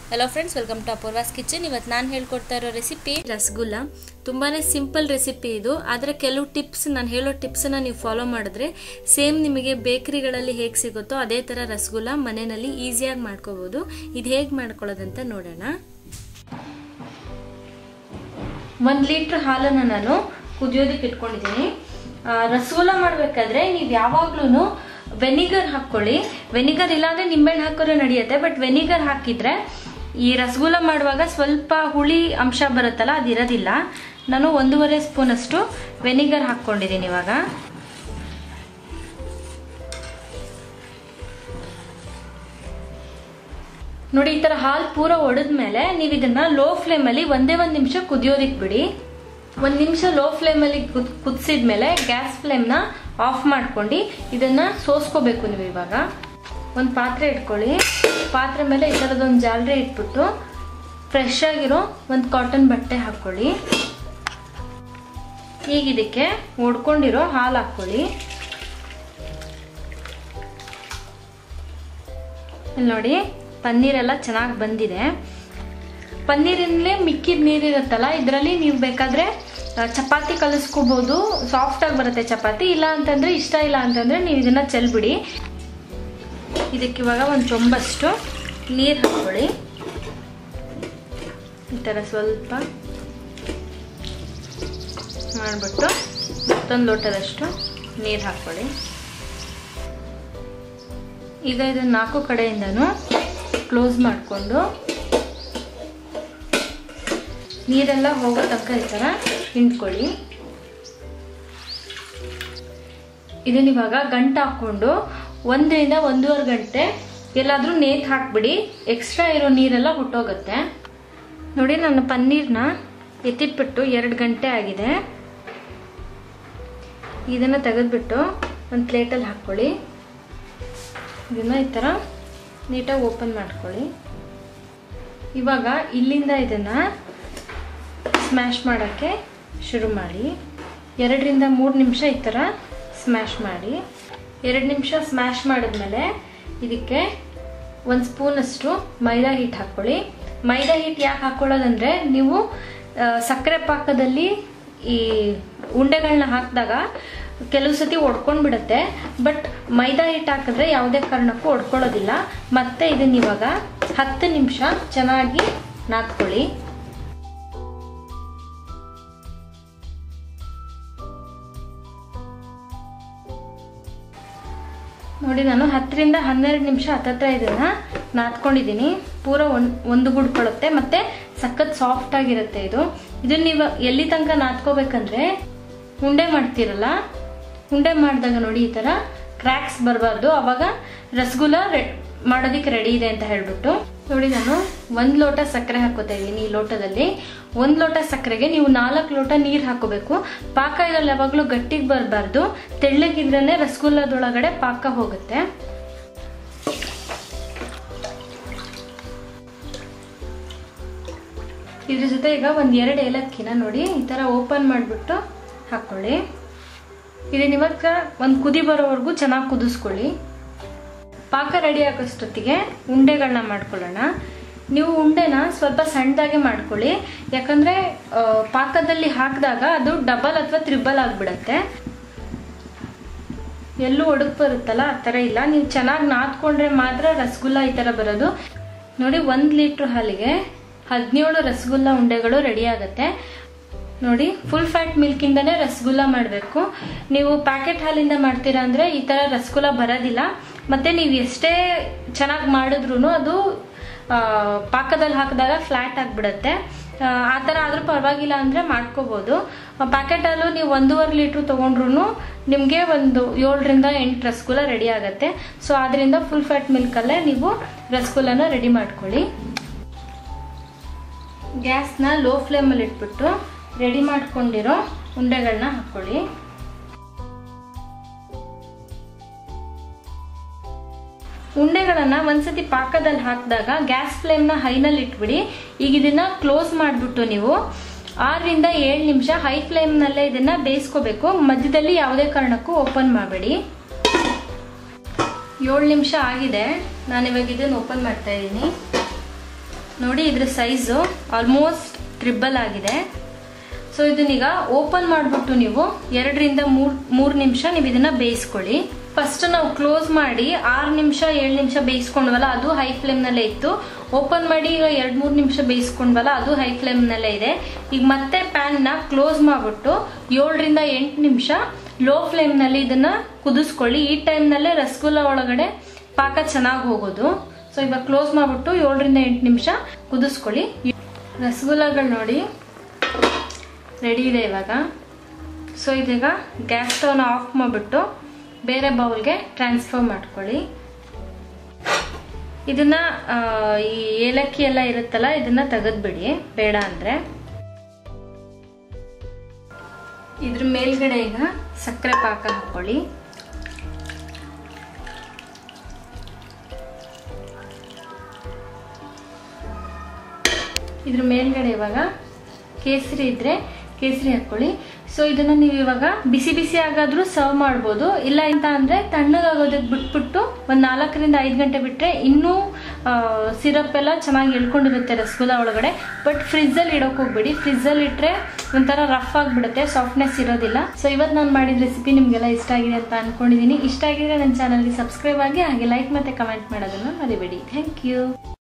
hello friends welcome to Apoorva's kitchen ಇವತ್ತು ನಾನು ಹೇಳ್ಕೊಡ್ತಾ ಇರೋ ರೆಸಿಪಿ ರಸಗುಲ್ಲ ತುಂಬಾ ಸಿಂಪಲ್ ರೆಸಿಪಿ ಇದು ಆದರೆ ಕೆಲವು ಟಿಪ್ಸ್ ನಾನು ಹೇಳೋ ಟಿಪ್ಸನ್ನ ನೀವು ಫಾಲೋ ಮಾಡಿದ್ರೆ ಸೇಮ್ ನಿಮಗೆ ಬೇಕರಿಗಳಲ್ಲಿ ಹೇಗೆ ಸಿಗುತ್ತೋ ಅದೇ ಥರ ರಸಗುಲ್ಲ ಮನೆಯಲ್ಲಿ ಈಸಿಯಾಗಿ ಮಾಡ್ಕೋಬೋದು ಇದು ಹೇಗೆ ಮಾಡ್ಕೊಳ್ಳೋದಂತ ನೋಡೋಣ ಒಂದು ಲೀಟ್ರ್ ಹಾಲನ್ನು ನಾನು ಕುದಿಯೋದಕ್ಕೆ ಇಟ್ಕೊಂಡಿದ್ದೀನಿ ಆ, ರಸಗುಲ್ಲ ಮಾಡಬೇಕಾದ್ರೆ ನೀವು ಯಾವಾಗ್ಲೂ ವೆನಿಗರ್ ಹಾಕ್ಕೊಳ್ಳಿ ವೆನಿಗರ್ ಇಲ್ಲಾಂದ್ರೆ ನಿಂಬೆಹಣ್ಣು ಹಾಕಿದ್ರೆ ನಡೆಯುತ್ತೆ ಬಟ್ ವೆನಿಗರ್ ಹಾಕಿದ್ರೆ ಈ ರಸಗುಲ್ಲ ಮಾಡುವಾಗ ಸ್ವಲ್ಪ ಹುಳಿ ಅಂಶ ಬರುತ್ತಲ್ಲ ಅದಿರೋದಿಲ್ಲ ನಾನು ಒಂದೂವರೆ ಸ್ಪೂನ್ ಅಷ್ಟು ವೆನಿಗರ್ ಹಾಕ್ಕೊಂಡಿದ್ದೀನಿ ಇವಾಗ ನೋಡಿ ಈ ತರ ಹಾಲು ಪೂರ ಒಡೆದ್ಮೇಲೆ ನೀವು ಇದನ್ನ ಲೋ ಫ್ಲೇಮಲ್ಲಿ ಒಂದೇ ಒಂದು ನಿಮಿಷ ಕುದಿಯೋದಿಕ್ ಬಿಡಿ ಒಂದು ನಿಮಿಷ ಲೋ ಫ್ಲೇಮಲ್ಲಿ ಕುದ್ ಕುದಿಸಿದ್ಮೇಲೆ ಗ್ಯಾಸ್ ಫ್ಲೇಮ್ನ ಆಫ್ ಮಾಡ್ಕೊಂಡು ಇದನ್ನ ಸೋಸ್ಕೋಬೇಕು ನೀವು ಇವಾಗ ಒಂದು ಪಾತ್ರೆ ಇಟ್ಕೊಳ್ಳಿ ಪಾತ್ರೆ ಮೇಲೆ ಈ ಥರದೊಂದು ಜಾಲರಿ ಇಟ್ಬಿಟ್ಟು ಫ್ರೆಶ್ ಆಗಿರೋ ಒಂದು ಕಾಟನ್ ಬಟ್ಟೆ ಹಾಕ್ಕೊಳ್ಳಿ ಈಗ ಇದಕ್ಕೆ ಒಡ್ಕೊಂಡಿರೋ ಹಾಲು ಹಾಕ್ಕೊಳ್ಳಿ ಇಲ್ಲಿ ನೋಡಿ ಪನ್ನೀರೆಲ್ಲ ಚೆನ್ನಾಗಿ ಬಂದಿದೆ ಪನ್ನೀರಿನಲ್ಲೇ ಮಿಕ್ಕಿದ ನೀರಿರುತ್ತಲ್ಲ ಇದರಲ್ಲಿ ನೀವು ಬೇಕಾದರೆ ಚಪಾತಿ ಕಲಿಸ್ಕೋಬೋದು ಸಾಫ್ಟಾಗಿ ಬರುತ್ತೆ ಚಪಾತಿ ಇಲ್ಲ ಅಂತಂದರೆ ಇಷ್ಟ ಇಲ್ಲ ಅಂತಂದರೆ ನೀವು ಇದನ್ನು ಚೆಲ್ಬಿಡಿ ಇದಕ್ಕೆ ಇವಾಗ ಒಂದು ಚೊಂಬಷ್ಟು ನೀರು ಹಾಕ್ಕೊಳ್ಳಿ ಈ ಥರ ಸ್ವಲ್ಪ ಮಾಡಿಬಿಟ್ಟು ಮತ್ತೊಂದು ಲೋಟದಷ್ಟು ನೀರು ಹಾಕ್ಕೊಳ್ಳಿ ಈಗ ಇದನ್ನು ನಾಲ್ಕು ಕಡೆಯಿಂದನೂ ಕ್ಲೋಸ್ ಮಾಡಿಕೊಂಡು ನೀರೆಲ್ಲ ಹೋಗೋ ತನಕ ಈ ಥರ ಹಿಂಡ್ಕೊಳ್ಳಿ ಇದನ್ನ ಇವಾಗ ಗಂಟು ಹಾಕ್ಕೊಂಡು ಒಂದರಿಂದ ಒಂದೂವರೆ ಗಂಟೆ ಎಲ್ಲಾದರೂ ನೇತ್ ಹಾಕ್ಬಿಡಿ ಎಕ್ಸ್ಟ್ರಾ ಇರೋ ನೀರೆಲ್ಲ ಹುಟ್ಟೋಗುತ್ತೆ ನೋಡಿ ನಾನು ಪನ್ನೀರ್ನ ಎತ್ತಿಟ್ಬಿಟ್ಟು ಎರಡು ಗಂಟೆ ಆಗಿದೆ ಇದನ್ನು ತೆಗೆದ್ಬಿಟ್ಟು ಒಂದು ಪ್ಲೇಟಲ್ಲಿ ಹಾಕ್ಕೊಳ್ಳಿ ಇದನ್ನ ಈ ಥರ ನೀಟಾಗಿ ಓಪನ್ ಮಾಡ್ಕೊಳ್ಳಿ ಇವಾಗ ಇಲ್ಲಿಂದ ಇದನ್ನು ಸ್ಮ್ಯಾಶ್ ಮಾಡೋಕ್ಕೆ ಶುರು ಮಾಡಿ ಎರಡರಿಂದ ಮೂರು ನಿಮಿಷ ಈ ಥರ ಸ್ಮ್ಯಾಶ್ ಮಾಡಿ ಎರಡು ನಿಮಿಷ ಸ್ಮ್ಯಾಶ್ ಮಾಡಿದ್ಮೇಲೆ ಇದಕ್ಕೆ ಒಂದು ಸ್ಪೂನಷ್ಟು ಮೈದಾ ಹಿಟ್ಟು ಹಾಕ್ಕೊಳ್ಳಿ ಮೈದಾ ಹಿಟ್ಟು ಯಾಕೆ ಹಾಕ್ಕೊಳ್ಳೋದಂದರೆ ನೀವು ಸಕ್ಕರೆ ಪಾಕದಲ್ಲಿ ಈ ಉಂಡೆಗಳನ್ನ ಹಾಕಿದಾಗ ಕೆಲವು ಸತಿ ಒಡ್ಕೊಂಡು ಬಿಡುತ್ತೆ ಬಟ್ ಮೈದಾ ಹಿಟ್ಟು ಹಾಕಿದ್ರೆ ಯಾವುದೇ ಕಾರಣಕ್ಕೂ ಒಡ್ಕೊಳ್ಳೋದಿಲ್ಲ ಮತ್ತೆ ಇದನ್ನ ಇವಾಗ ಹತ್ತು ನಿಮಿಷ ಚೆನ್ನಾಗಿ ನಾದ್ಕೊಳ್ಳಿ ನೋಡಿ ನಾನು ಹತ್ತರಿಂದ ಹನ್ನೆರಡು ನಿಮಿಷ ಹತ್ತತ್ರ ಇದನ್ನ ನಾದ್ಕೊಂಡಿದ್ದೀನಿ ಪೂರ ಒಂದು ಒಂದು ಗುಡ್ಕೊಳ್ಳುತ್ತೆ ಮತ್ತೆ ಸಖತ್ ಸಾಫ್ಟ್ ಆಗಿರುತ್ತೆ ಇದು ಇದನ್ನ ನೀವು ಎಲ್ಲಿ ತನಕ ನಾದ್ಕೋಬೇಕಂದ್ರೆ ಉಂಡೆ ಮಾಡ್ತೀರಲ್ಲ ಉಂಡೆ ಮಾಡಿದಾಗ ನೋಡಿ ಈ ಥರ ಕ್ರ್ಯಾಕ್ಸ್ ಬರಬಾರ್ದು ಅವಾಗ ರಸಗುಲ್ಲ ರೆ ಮಾಡೋದಕ್ಕೆ ರೆಡಿ ಇದೆ ಅಂತ ಹೇಳ್ಬಿಟ್ಟು ನೋಡಿ ನಾನು ಒಂದು ಲೋಟ ಸಕ್ಕರೆ ಹಾಕೋತಾ ಇದ್ದೀನಿ ಈ ಲೋಟದಲ್ಲಿ ಒಂದು ಲೋಟ ಸಕ್ಕರೆಗೆ ನೀವು ನಾಲ್ಕು ಲೋಟ ನೀರು ಹಾಕೋಬೇಕು ಪಾಕ ಇದ್ರಲ್ಲಿ ಯಾವಾಗಲೂ ಗಟ್ಟಿಗೆ ಬರಬಾರ್ದು ತೆಳ್ಳಗಿದ್ರೇ ರಸಗುಲ್ಲದೊಳಗಡೆ ಪಾಕ ಹೋಗುತ್ತೆ ಇದ್ರ ಜೊತೆ ಈಗ ಒಂದು ಎರಡು ಏಲಕ್ಕಿನ ನೋಡಿ ಈ ಥರ ಓಪನ್ ಮಾಡಿಬಿಟ್ಟು ಹಾಕ್ಕೊಳ್ಳಿ ಇದನ್ನ ಇವಾಗ ಒಂದು ಕುದಿ ಬರೋವರೆಗೂ ಚೆನ್ನಾಗಿ ಕುದಿಸ್ಕೊಳ್ಳಿ ಪಾಕ ರೆಡಿ ಆಗೋಷ್ಟೊತ್ತಿಗೆ ಉಂಡೆಗಳನ್ನ ಮಾಡ್ಕೊಳ್ಳೋಣ ನೀವು ಉಂಡೆನ ಸ್ವಲ್ಪ ಸಣ್ಣದಾಗೆ ಮಾಡ್ಕೊಳ್ಳಿ ಯಾಕಂದರೆ ಪಾಕದಲ್ಲಿ ಹಾಕಿದಾಗ ಅದು ಡಬಲ್ ಅಥವಾ ತ್ರಿಬಲ್ ಆಗಿಬಿಡತ್ತೆ ಎಲ್ಲೂ ಒಡಕ್ ಬರುತ್ತಲ್ಲ ಆ ಥರ ಇಲ್ಲ ನೀವು ಚೆನ್ನಾಗಿ ನಾದ್ಕೊಂಡ್ರೆ ಮಾತ್ರ ರಸಗುಲ್ಲ ಈ ಥರ ಬರೋದು ನೋಡಿ ಒಂದು ಲೀಟ್ರ್ ಹಾಲಿಗೆ ಹದಿನೇಳು ರಸಗುಲ್ಲ ಉಂಡೆಗಳು ರೆಡಿ ಆಗುತ್ತೆ ನೋಡಿ ಫುಲ್ ಫ್ಯಾಟ್ ಮಿಲ್ಕಿಂದನೇ ರಸಗುಲ್ಲ ಮಾಡಬೇಕು ನೀವು ಪ್ಯಾಕೆಟ್ ಹಾಲಿಂದ ಮಾಡ್ತೀರಾ ಅಂದರೆ ಈ ಥರ ರಸಗುಲ್ಲ ಬರೋದಿಲ್ಲ ಮತ್ತು ನೀವು ಎಷ್ಟೇ ಚೆನ್ನಾಗಿ ಮಾಡಿದ್ರೂ ಅದು ಪಾಕದಲ್ಲಿ ಹಾಕಿದಾಗ ಫ್ಲ್ಯಾಟ್ ಆಗಿಬಿಡುತ್ತೆ ಆ ಥರ ಆದರೂ ಪರವಾಗಿಲ್ಲ ಅಂದರೆ ಮಾಡ್ಕೋಬೋದು ಪ್ಯಾಕೆಟ್ ಹಾಲು ನೀವು ಒಂದೂವರೆ ಲೀಟ್ರ್ ತೊಗೊಂಡ್ರು ನಿಮಗೆ ಒಂದು ಏಳರಿಂದ ಎಂಟು ರಸಗುಲ್ಲ ರೆಡಿ ಆಗುತ್ತೆ ಸೊ ಆದ್ದರಿಂದ ಫುಲ್ ಫ್ಯಾಟ್ ಮಿಲ್ಕಲ್ಲೇ ನೀವು ರಸಗುಲ್ಲನ ರೆಡಿ ಮಾಡ್ಕೊಳ್ಳಿ ಗ್ಯಾಸ್ನ ಲೋ ಫ್ಲೇಮಲ್ಲಿ ಇಟ್ಬಿಟ್ಟು ರೆಡಿ ಮಾಡ್ಕೊಂಡಿರೋ ಉಂಡೆಗಳನ್ನ ಹಾಕ್ಕೊಳ್ಳಿ ಉಂಡೆಗಳನ್ನು ಒಂದ್ಸತಿ ಪಾಕದಲ್ಲಿ ಹಾಕಿದಾಗ ಗ್ಯಾಸ್ ಫ್ಲೇಮ್ನ ಹೈನಲ್ಲಿ ಇಟ್ಬಿಡಿ ಈಗ ಇದನ್ನ ಕ್ಲೋಸ್ ಮಾಡಿಬಿಟ್ಟು ನೀವು ಆರರಿಂದ ಏಳು ನಿಮಿಷ ಹೈ ಫ್ಲೇಮ್ನಲ್ಲೇ ಇದನ್ನ ಬೇಯಿಸ್ಕೋಬೇಕು ಮಧ್ಯದಲ್ಲಿ ಯಾವುದೇ ಕಾರಣಕ್ಕೂ ಓಪನ್ ಮಾಡಬೇಡಿ ಏಳು ನಿಮಿಷ ಆಗಿದೆ ನಾನು ಇವಾಗ ಇದನ್ನು ಓಪನ್ ಮಾಡ್ತಾ ಇದ್ದೀನಿ ನೋಡಿ ಇದ್ರ ಸೈಜು ಆಲ್ಮೋಸ್ಟ್ ತ್ರಿಬಲ್ ಆಗಿದೆ ಸೊ ಇದನ್ನೀಗ ಓಪನ್ ಮಾಡಿಬಿಟ್ಟು ನೀವು ಎರಡರಿಂದ ಮೂರ್ ಮೂರು ನಿಮಿಷ ನೀವು ಇದನ್ನ ಬೇಯಿಸ್ಕೊಳ್ಳಿ ಫಸ್ಟ್ ನಾವು ಕ್ಲೋಸ್ ಮಾಡಿ ಆರು ನಿಮಿಷ ಏಳು ನಿಮಿಷ ಬೇಯಿಸ್ಕೊಂಡ್ವಲ್ಲ ಅದು ಹೈ ಫ್ಲೇಮ್ನಲ್ಲೇ ಇತ್ತು ಓಪನ್ ಮಾಡಿ ಈಗ ಎರಡು ಮೂರು ನಿಮಿಷ ಬೇಯಿಸ್ಕೊಂಡ್ವಲ್ಲ ಅದು ಹೈ ಫ್ಲೇಮ್ನಲ್ಲೇ ಇದೆ ಈಗ ಮತ್ತೆ ಪ್ಯಾನ್ನ ಕ್ಲೋಸ್ ಮಾಡಿಬಿಟ್ಟು ಏಳರಿಂದ ಎಂಟು ನಿಮಿಷ ಲೋ ಫ್ಲೇಮ್ನಲ್ಲಿ ಇದನ್ನ ಕುದಿಸ್ಕೊಳ್ಳಿ ಈ ಟೈಮ್ನಲ್ಲೇ ರಸಗುಲ್ಲ ಒಳಗಡೆ ಪಾಕ ಚೆನ್ನಾಗಿ ಹೋಗೋದು ಸೊ ಇವಾಗ ಕ್ಲೋಸ್ ಮಾಡಿಬಿಟ್ಟು ಏಳರಿಂದ ಎಂಟು ನಿಮಿಷ ಕುದಿಸ್ಕೊಳ್ಳಿ ರಸಗುಲ್ಲಗಳು ನೋಡಿ ರೆಡಿ ಇದೆ ಇವಾಗ ಸೊ ಇದೀಗ ಗ್ಯಾಸ್ ಸ್ಟವ್ನ ಆಫ್ ಮಾಡಿಬಿಟ್ಟು ಬೇರೆ ಬೌಲ್ಗೆ ಟ್ರಾನ್ಸ್ಫರ್ ಮಾಡ್ಕೊಳ್ಳಿ ಇದನ್ನ ಆ, ಈ ಏಲಕ್ಕಿ ಎಲ್ಲ ಇರುತ್ತಲ್ಲ ಇದನ್ನ ತೆಗೆದ್ಬಿಡಿ ಬೇಡ ಅಂದ್ರೆ ಇದ್ರ ಮೇಲ್ಗಡೆ ಈಗ ಸಕ್ಕರೆ ಪಾಕ ಹಾಕೊಳ್ಳಿ ಇದ್ರ ಮೇಲ್ಗಡೆ ಇವಾಗ ಕೇಸರಿ ಇದ್ರೆ ಕೇಸರಿ ಹಾಕೊಳ್ಳಿ ಸೊ ಇದನ್ನ ನೀವು ಇವಾಗ ಬಿಸಿ ಬಿಸಿ ಆಗಾದ್ರೂ ಸರ್ವ್ ಮಾಡ್ಬೋದು ಇಲ್ಲ ಅಂತ ಅಂದ್ರೆ ತಣ್ಣಗಾಗೋದಕ್ಕೆ ಬಿಟ್ಬಿಟ್ಟು ಒಂದ್ ನಾಲ್ಕರಿಂದ ಐದು ಗಂಟೆ ಬಿಟ್ರೆ ಇನ್ನೂ ಸಿರಪ್ ಎಲ್ಲ ಚೆನ್ನಾಗಿ ಎಳ್ಕೊಂಡಿರುತ್ತೆ ರಸಗುಲ್ಲ ಒಳಗಡೆ ಬಟ್ ಫ್ರಿಜ್ ಅಲ್ಲಿ ಇಡೋಕ್ ಹೋಗ್ಬೇಡಿ ಫ್ರಿಜ್ ಅಲ್ಲಿ ಇಟ್ರೆ ಒಂಥರ ರಫ್ ಆಗಿಬಿಡುತ್ತೆ ಸಾಫ್ಟ್ನೆಸ್ ಇರೋದಿಲ್ಲ ಸೊ ಇವತ್ತು ನಾನು ಮಾಡಿದ ರೆಸಿಪಿ ನಿಮ್ಗೆಲ್ಲ ಇಷ್ಟ ಆಗಿದೆ ಅಂತ ಅನ್ಕೊಂಡಿದೀನಿ ಇಷ್ಟ ಆಗಿದ್ರೆ ನನ್ನ ಚಾನಲ್ಗೆ ಸಬ್ಸ್ಕ್ರೈಬ್ ಆಗಿ ಹಾಗೆ ಲೈಕ್ ಮತ್ತೆ ಕಮೆಂಟ್ ಮಾಡೋದನ್ನ ಮರಿಬೇಡಿ ಥ್ಯಾಂಕ್ ಯು